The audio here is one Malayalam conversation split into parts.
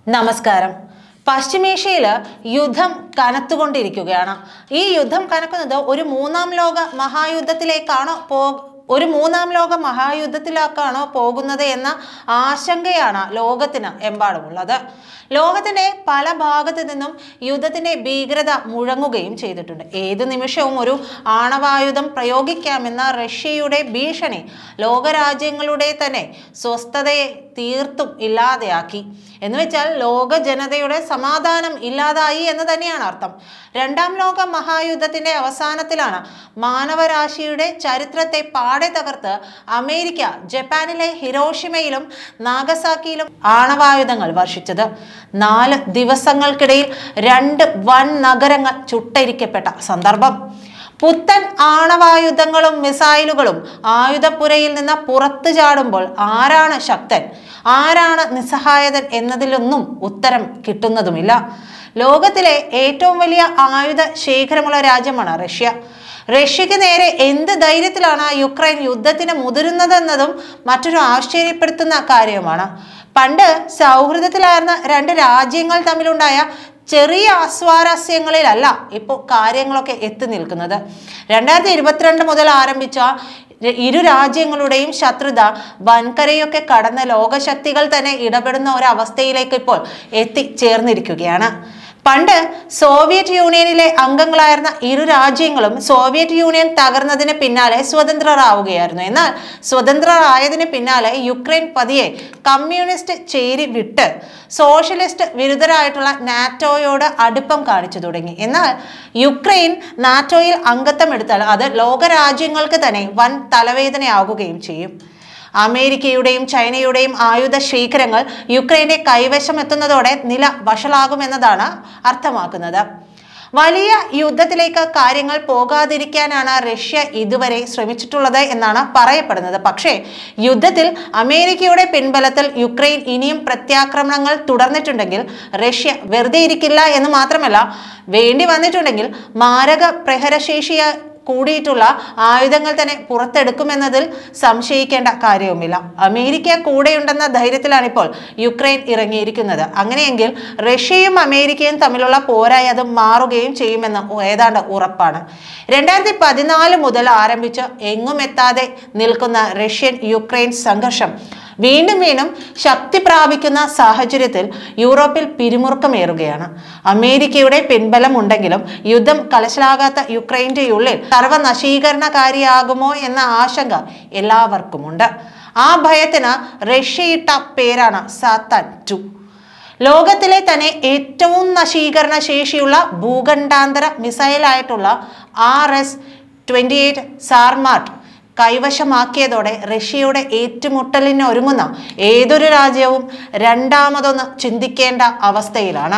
നമസ്കാരം പശ്ചിമേഷ്യയിൽ യുദ്ധം കനത്തുകൊണ്ടിരിക്കുകയാണ് ഈ യുദ്ധം കനക്കുന്നത് ഒരു മൂന്നാം ലോക മഹായുദ്ധത്തിലേക്കാണോ പോ ഒരു മൂന്നാം ലോക മഹായുദ്ധത്തിലേക്കാണോ പോകുന്നത് എന്ന ആശങ്കയാണ് ലോകത്തിന് എമ്പാടുമുള്ളത് ലോകത്തിന്റെ പല ഭാഗത്തു നിന്നും യുദ്ധത്തിന്റെ ഭീകരത മുഴങ്ങുകയും ചെയ്തിട്ടുണ്ട് ഏത് നിമിഷവും ഒരു ആണവായുധം പ്രയോഗിക്കാമെന്ന റഷ്യയുടെ ഭീഷണി ലോകരാജ്യങ്ങളുടെ തന്നെ സ്വസ്ഥതയെ തീർത്തും ഇല്ലാതെയാക്കി എന്ന് വെച്ചാൽ ലോക ജനതയുടെ സമാധാനം ഇല്ലാതായി എന്ന് തന്നെയാണ് അർത്ഥം രണ്ടാം ലോക മഹായുദ്ധത്തിന്റെ അവസാനത്തിലാണ് മാനവരാശിയുടെ ചരിത്രത്തെ പാടെ തകർത്ത് അമേരിക്ക ജപ്പാനിലെ ഹിരോഷിമയിലും നാഗസാക്കിയിലും ആണവായുധങ്ങൾ വർഷിച്ചത് നാല് ദിവസങ്ങൾക്കിടയിൽ രണ്ട് വൻ നഗരങ്ങൾ ചുട്ടരിക്കപ്പെട്ട സന്ദർഭം പുത്തൻ ആണവായുധങ്ങളും മിസൈലുകളും ആയുധപ്പുരയിൽ നിന്ന് പുറത്തു ചാടുമ്പോൾ ആരാണ് ശക്തൻ ആരാണ് നിസ്സഹായതൻ എന്നതിലൊന്നും ഉത്തരം കിട്ടുന്നതുമില്ല ലോകത്തിലെ ഏറ്റവും വലിയ ആയുധ ശേഖരമുള്ള രാജ്യമാണ് റഷ്യ റഷ്യക്ക് നേരെ എന്ത് ധൈര്യത്തിലാണ് യുക്രൈൻ യുദ്ധത്തിന് മുതിരുന്നതെന്നതും മറ്റൊരു ആശ്ചര്യപ്പെടുത്തുന്ന കാര്യമാണ് പണ്ട് സൗഹൃദത്തിലായിരുന്ന രണ്ട് രാജ്യങ്ങൾ തമ്മിലുണ്ടായ ചെറിയ അസ്വാരസ്യങ്ങളിലല്ല ഇപ്പോൾ കാര്യങ്ങളൊക്കെ എത്തി നിൽക്കുന്നത് രണ്ടായിരത്തി ഇരുപത്തിരണ്ട് മുതൽ ആരംഭിച്ച ഇരു രാജ്യങ്ങളുടെയും ശത്രുത വൻകരയൊക്കെ കടന്ന ലോകശക്തികൾ തന്നെ ഇടപെടുന്ന ഒരവസ്ഥയിലേക്ക് ഇപ്പോൾ എത്തിച്ചേർന്നിരിക്കുകയാണ് പണ്ട് സോവിയറ്റ് യൂണിയനിലെ അംഗങ്ങളായിരുന്ന ഇരു രാജ്യങ്ങളും സോവിയറ്റ് യൂണിയൻ തകർന്നതിന് പിന്നാലെ സ്വതന്ത്രരാവുകയായിരുന്നു എന്നാൽ സ്വതന്ത്രരായതിന് പിന്നാലെ യുക്രൈൻ പതിയെ കമ്മ്യൂണിസ്റ്റ് ചേരി വിട്ട് സോഷ്യലിസ്റ്റ് വിരുദ്ധരായിട്ടുള്ള നാറ്റോയോട് അടുപ്പം കാണിച്ചു തുടങ്ങി എന്നാൽ യുക്രൈൻ നാറ്റോയിൽ അംഗത്വം എടുത്താൽ അത് ലോകരാജ്യങ്ങൾക്ക് തന്നെ വൻ തലവേദനയാകുകയും ചെയ്യും അമേരിക്കയുടെയും ചൈനയുടെയും ആയുധ ശേഖരങ്ങൾ യുക്രൈന്റെ കൈവശം എത്തുന്നതോടെ നില വഷളാകുമെന്നതാണ് അർത്ഥമാക്കുന്നത് വലിയ യുദ്ധത്തിലേക്ക് കാര്യങ്ങൾ പോകാതിരിക്കാനാണ് റഷ്യ ഇതുവരെ ശ്രമിച്ചിട്ടുള്ളത് എന്നാണ് പറയപ്പെടുന്നത് പക്ഷേ യുദ്ധത്തിൽ അമേരിക്കയുടെ പിൻബലത്തിൽ യുക്രൈൻ ഇനിയും പ്രത്യാക്രമണങ്ങൾ തുടർന്നിട്ടുണ്ടെങ്കിൽ റഷ്യ വെറുതെ ഇരിക്കില്ല എന്ന് മാത്രമല്ല വേണ്ടി വന്നിട്ടുണ്ടെങ്കിൽ മാരക പ്രഹരശേഷിയ കൂടിയിട്ടുള്ള ആയുധങ്ങൾ തന്നെ പുറത്തെടുക്കുമെന്നതിൽ സംശയിക്കേണ്ട കാര്യവുമില്ല അമേരിക്ക കൂടെയുണ്ടെന്ന ധൈര്യത്തിലാണ് ഇപ്പോൾ യുക്രൈൻ ഇറങ്ങിയിരിക്കുന്നത് അങ്ങനെയെങ്കിൽ റഷ്യയും അമേരിക്കയും തമ്മിലുള്ള പോരായി അത് മാറുകയും ചെയ്യുമെന്ന് ഏതാണ്ട് ഉറപ്പാണ് രണ്ടായിരത്തി പതിനാല് മുതൽ ആരംഭിച്ച് എങ്ങും എത്താതെ നിൽക്കുന്ന റഷ്യൻ യുക്രൈൻ സംഘർഷം വീണ്ടും വീണ്ടും ശക്തി പ്രാപിക്കുന്ന സാഹചര്യത്തിൽ യൂറോപ്പിൽ പിരിമുറുക്കമേറുകയാണ് അമേരിക്കയുടെ പിൻബലം ഉണ്ടെങ്കിലും യുദ്ധം കലശലാകാത്ത യുക്രൈൻ്റെ ഉള്ളിൽ സർവനശീകരണകാരിയാകുമോ എന്ന ആശങ്ക എല്ലാവർക്കുമുണ്ട് ആ ഭയത്തിന് റഷ്യയിട്ട പേരാണ് സാത്താൻ ടു ലോകത്തിലെ തന്നെ ഏറ്റവും നശീകരണ ശേഷിയുള്ള ഭൂഖണ്ഡാന്തര മിസൈലായിട്ടുള്ള R S twenty eight Sarmat കൈവശമാക്കിയതോടെ റഷ്യയുടെ ഏറ്റുമുട്ടലിന് ഒരുങ്ങുന്ന ഏതൊരു രാജ്യവും രണ്ടാമതൊന്ന് ചിന്തിക്കേണ്ട അവസ്ഥയിലാണ്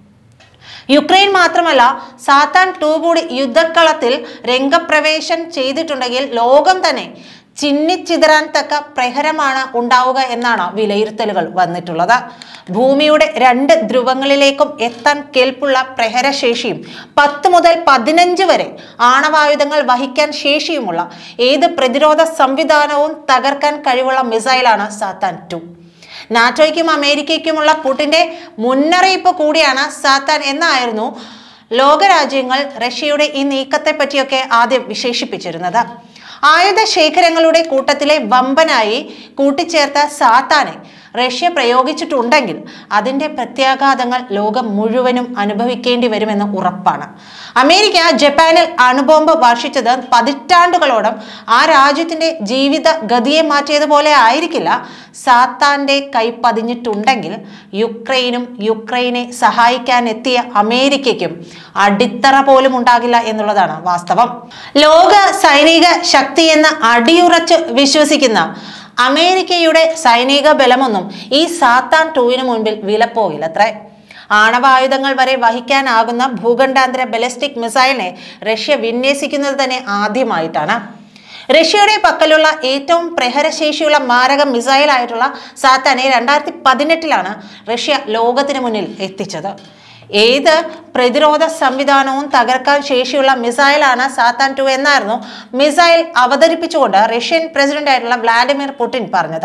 യുക്രൈൻ മാത്രമല്ല സാത്താൻ ടു കൂടി യുദ്ധക്കളത്തിൽ രംഗപ്രവേശം ചെയ്തിട്ടുണ്ടെങ്കിൽ ലോകം തന്നെ ചിന്നിച്ചിതറാൻ തക്ക പ്രഹരമാണ് ഉണ്ടാവുക എന്നാണ് വിലയിരുത്തലുകൾ വന്നിട്ടുള്ളത് ഭൂമിയുടെ രണ്ട് ധ്രുവങ്ങളിലേക്കും എത്താൻ കേൾപ്പുള്ള പ്രഹരശേഷിയും പത്ത് മുതൽ പതിനഞ്ച് വരെ ആണവായുധങ്ങൾ വഹിക്കാൻ ശേഷിയുമുള്ള ഏത് പ്രതിരോധ സംവിധാനവും തകർക്കാൻ കഴിവുള്ള മിസൈലാണ് സാത്താൻ ടു നാറ്റോയ്ക്കും അമേരിക്കയ്ക്കുമുള്ള പുടിന്റെ മുന്നറിയിപ്പ് കൂടിയാണ് സാത്താൻ എന്നായിരുന്നു ലോകരാജ്യങ്ങൾ റഷ്യയുടെ ഈ നീക്കത്തെ പറ്റിയൊക്കെ ആദ്യം വിശേഷിപ്പിച്ചിരുന്നത് ആയുധ ശേഖരങ്ങളുടെ കൂട്ടത്തിലെ വമ്പനായി കൂട്ടിച്ചേർത്ത സാത്താനെ റഷ്യ പ്രയോഗിച്ചിട്ടുണ്ടെങ്കിൽ അതിൻ്റെ പ്രത്യാഘാതങ്ങൾ ലോകം മുഴുവനും അനുഭവിക്കേണ്ടി വരുമെന്ന് ഉറപ്പാണ് അമേരിക്ക ജപ്പാനിൽ അണുബോംബ് വർഷിച്ചത് പതിറ്റാണ്ടുകളോളം ആ രാജ്യത്തിൻ്റെ ജീവിത ഗതിയെ മാറ്റിയതുപോലെ ആയിരിക്കില്ല സാത്താൻ്റെ കൈ പതിഞ്ഞിട്ടുണ്ടെങ്കിൽ യുക്രൈനും യുക്രൈനെ സഹായിക്കാൻ എത്തിയ അമേരിക്കയ്ക്കും അടിത്തറ പോലും ഉണ്ടാകില്ല എന്നുള്ളതാണ് വാസ്തവം ലോക സൈനിക ശക്തി എന്ന അടിയുറച്ച് വിശ്വസിക്കുന്ന അമേരിക്കയുടെ സൈനിക ബലമൊന്നും ഈ സാത്താൻ ടൂവിന് മുൻപിൽ വിലപ്പോകില്ലത്രേ ആണവായുധങ്ങൾ വരെ വഹിക്കാനാകുന്ന ഭൂഖണ്ഡാന്തര ബലിസ്റ്റിക് മിസൈലിനെ റഷ്യ വിന്യസിക്കുന്നത് തന്നെ ആദ്യമായിട്ടാണ് റഷ്യയുടെ പക്കലുള്ള ഏറ്റവും പ്രഹരശേഷിയുള്ള മാരക മിസൈലായിട്ടുള്ള സാത്താനെ രണ്ടായിരത്തി പതിനെട്ടിലാണ് റഷ്യ ലോകത്തിന് മുന്നിൽ എത്തിച്ചത് ഏത് പ്രതിരോധ സംവിധാനവും തകർക്കാൻ ശേഷിയുള്ള മിസൈലാണ് സാത്താൻ ടു എന്നായിരുന്നു മിസൈൽ അവതരിപ്പിച്ചുകൊണ്ട് റഷ്യൻ പ്രസിഡന്റ് ആയിട്ടുള്ള വ്ളാഡിമിർ പുടിൻ പറഞ്ഞത്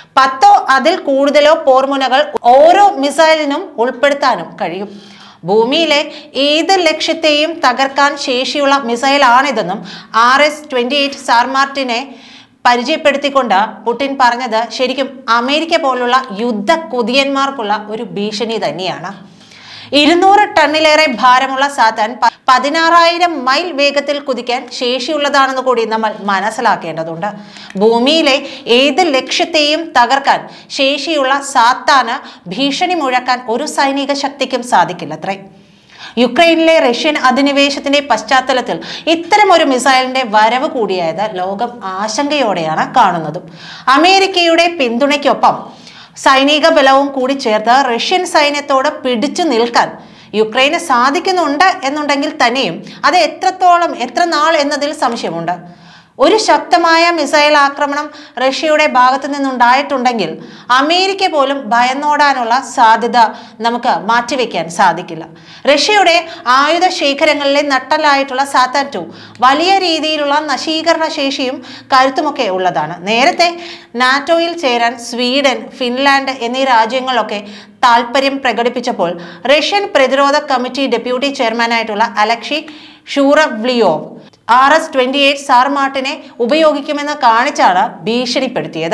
പത്തോ അതിൽ കൂടുതലോ പോർമുനകൾ ഓരോ മിസൈലിനും ഉൾപ്പെടുത്താനും കഴിയും ഭൂമിയിലെ ഏത് ലക്ഷ്യത്തെയും തകർക്കാൻ ശേഷിയുള്ള മിസൈലാണിതെന്നും ആർ എസ് ട്വന്റി എയ്റ്റ് സാർമാർട്ടിനെ പരിചയപ്പെടുത്തിക്കൊണ്ട് പുടിൻ പറഞ്ഞത് ശരിക്കും അമേരിക്ക പോലുള്ള യുദ്ധ കൊതിയന്മാർക്കുള്ള ഒരു ഭീഷണി തന്നെയാണ് ഇരുന്നൂറ് ടണ്ണിലേറെ ഭാരമുള്ള സാത്താൻ പ- പതിനാറായിരം മൈൽ വേഗത്തിൽ കുതിക്കാൻ ശേഷിയുള്ളതാണെന്ന് കൂടി നമ്മൾ മനസ്സിലാക്കേണ്ടതുണ്ട് ഭൂമിയിലെ ഏത് ലക്ഷ്യത്തെയും തകർക്കാൻ ശേഷിയുള്ള സാത്താന് ഭീഷണി മുഴക്കാൻ ഒരു സൈനിക ശക്തിക്കും സാധിക്കില്ലത്രേ യുക്രൈനിലെ റഷ്യൻ അധിനിവേശത്തിന്റെ പശ്ചാത്തലത്തിൽ ഇത്തരം ഒരു മിസൈലിന്റെ വരവ് കൂടിയായത് ലോകം ആശങ്കയോടെയാണ് കാണുന്നതും അമേരിക്കയുടെ പിന്തുണയ്ക്കൊപ്പം സൈനിക ബലവും കൂടി ചേർത്ത് റഷ്യൻ സൈന്യത്തോട് പിടിച്ചു നിൽക്കാൻ യുക്രൈന് സാധിക്കുന്നുണ്ട് എന്നുണ്ടെങ്കിൽ തന്നെയും അത് എത്രത്തോളം എത്ര നാൾ എന്നതിൽ സംശയമുണ്ട് ഒരു ശക്തമായ മിസൈൽ ആക്രമണം റഷ്യയുടെ ഭാഗത്തു നിന്നുണ്ടായിട്ടുണ്ടെങ്കിൽ അമേരിക്ക പോലും ഭയന്നോടാനുള്ള സാധ്യത നമുക്ക് മാറ്റിവെക്കാൻ സാധിക്കില്ല റഷ്യയുടെ ആയുധ ശേഖരങ്ങളിലെ നട്ടലായിട്ടുള്ള സാത്താൻ ടു വലിയ രീതിയിലുള്ള നശീകരണ ശേഷിയും കരുത്തുമൊക്കെ ഉള്ളതാണ് നേരത്തെ നാറ്റോയിൽ ചേരാൻ സ്വീഡൻ ഫിൻലാൻഡ് എന്നീ രാജ്യങ്ങളൊക്കെ താൽപ്പര്യം പ്രകടിപ്പിച്ചപ്പോൾ റഷ്യൻ പ്രതിരോധ കമ്മിറ്റി ഡെപ്യൂട്ടി ചെയർമാനായിട്ടുള്ള Alexei Zhuravlyov R S twenty eight സാർമാർട്ടിനെ ഉപയോഗിക്കുമെന്ന് കാണിച്ചാണ് ഭീഷണിപ്പെടുത്തിയത്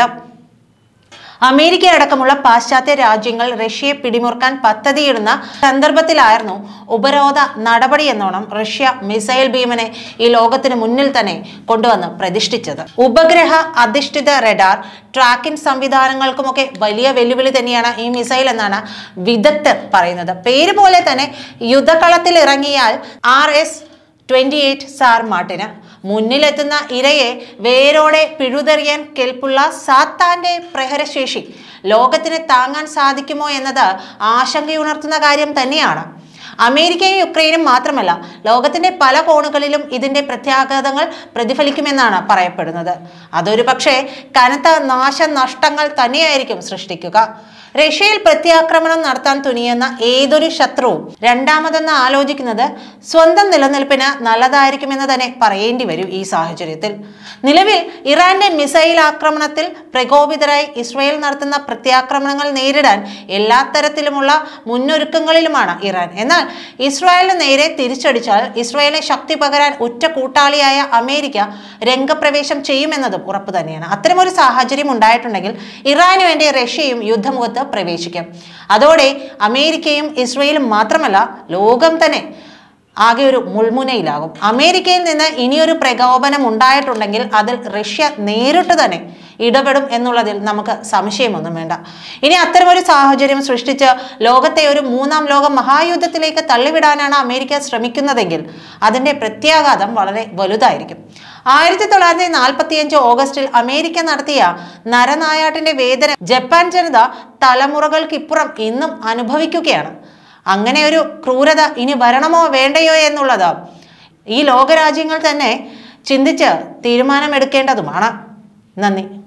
അമേരിക്ക അടക്കമുള്ള പാശ്ചാത്യ രാജ്യങ്ങൾ റഷ്യയെ പിടിമുറുക്കാൻ പദ്ധതിയിടുന്ന സന്ദർഭത്തിലായിരുന്നു ഉപരോധ നടപടി എന്നോണം റഷ്യ മിസൈൽ ഭീമനെ ഈ ലോകത്തിന് മുന്നിൽ തന്നെ കൊണ്ടുവന്ന് പ്രതിഷ്ഠിച്ചത് ഉപഗ്രഹ അധിഷ്ഠിത റഡാർ ട്രാക്കിംഗ് സംവിധാനങ്ങൾക്കുമൊക്കെ വലിയ വെല്ലുവിളി തന്നെയാണ് ഈ മിസൈൽ എന്നാണ് വിദഗ്ധർ പറയുന്നത് പേര് പോലെ തന്നെ യുദ്ധകളത്തിൽ ഇറങ്ങിയാൽ ആർ എസ് ട്വന്റി എയ്റ്റ് സാർ മാർട്ടിന് മുന്നിലെത്തുന്ന ഇരയെ വേരോടെ പിഴുതെറിയാൻ കെൽപ്പുള്ള സാത്താന്റെ പ്രഹരശേഷി ലോകത്തിന് താങ്ങാൻ സാധിക്കുമോ എന്നത് ആശങ്കയുണർത്തുന്ന കാര്യം തന്നെയാണ് അമേരിക്കയും യുക്രൈനും മാത്രമല്ല ലോകത്തിന്റെ പല കോണുകളിലും ഇതിന്റെ പ്രത്യാഘാതങ്ങൾ പ്രതിഫലിക്കുമെന്നാണ് പറയപ്പെടുന്നത് അതൊരു പക്ഷേ കനത്ത നാശനഷ്ടങ്ങൾ തന്നെയായിരിക്കും സൃഷ്ടിക്കുക റഷ്യയിൽ പ്രത്യാക്രമണം നടത്താൻ തുനിയുന്ന ഏതൊരു ശത്രുവും രണ്ടാമതെന്ന് ആലോചിക്കുന്നത് സ്വന്തം നിലനിൽപ്പിന് നല്ലതായിരിക്കുമെന്ന് തന്നെ പറയേണ്ടി വരും ഈ സാഹചര്യത്തിൽ നിലവിൽ ഇറാന്റെ മിസൈൽ ആക്രമണത്തിൽ പ്രകോപിതരായി ഇസ്രയേൽ നടത്തുന്ന പ്രത്യാക്രമണങ്ങൾ നേരിടാൻ എല്ലാ തരത്തിലുമുള്ള മുന്നൊരുക്കങ്ങളിലുമാണ് ഇറാൻ എന്നാൽ ഇസ്രായേലിന് നേരെ തിരിച്ചടിച്ചാൽ ഇസ്രായേലിനെ ശക്തി പകരാൻ ഉറ്റ കൂട്ടാളിയായ അമേരിക്ക രംഗപ്രവേശം ചെയ്യുമെന്നതും ഉറപ്പ് തന്നെയാണ് അത്തരമൊരു സാഹചര്യം ഉണ്ടായിട്ടുണ്ടെങ്കിൽ ഇറാനു വേണ്ടി റഷ്യയും യുദ്ധമുഖത്ത് പ്രവേശിക്കും അതോടെ അമേരിക്കയും ഇസ്രയേലും മാത്രമല്ല ലോകം തന്നെ ആകെ ഒരു മുൾമുനയിലാകും അമേരിക്കയിൽ നിന്ന് ഇനിയൊരു പ്രകോപനം ഉണ്ടായിട്ടുണ്ടെങ്കിൽ അതിൽ റഷ്യ നേരിട്ട് തന്നെ ഇടപെടും എന്നുള്ളതിൽ നമുക്ക് സംശയമൊന്നും വേണ്ട ഇനി അത്തരമൊരു സാഹചര്യം സൃഷ്ടിച്ച് ലോകത്തെ ഒരു മൂന്നാം ലോക മഹായുദ്ധത്തിലേക്ക് തള്ളിവിടാനാണ് അമേരിക്ക ശ്രമിക്കുന്നതെങ്കിൽ അതിന്റെ പ്രത്യാഘാതം വളരെ വലുതായിരിക്കും ആയിരത്തി തൊള്ളായിരത്തി നാൽപ്പത്തിയഞ്ച് ഓഗസ്റ്റിൽ അമേരിക്ക നടത്തിയ നരനായാട്ടിന്റെ വേദന ജപ്പാൻ ജനത തലമുറകൾക്കിപ്പുറം ഇന്നും അനുഭവിക്കുകയാണ് അങ്ങനെ ഒരു ക്രൂരത ഇനി വരണമോ വേണ്ടയോ എന്നുള്ളത് ഈ ലോകരാജ്യങ്ങൾ തന്നെ ചിന്തിച്ച് തീരുമാനമെടുക്കേണ്ടതുമാണ് നന്ദി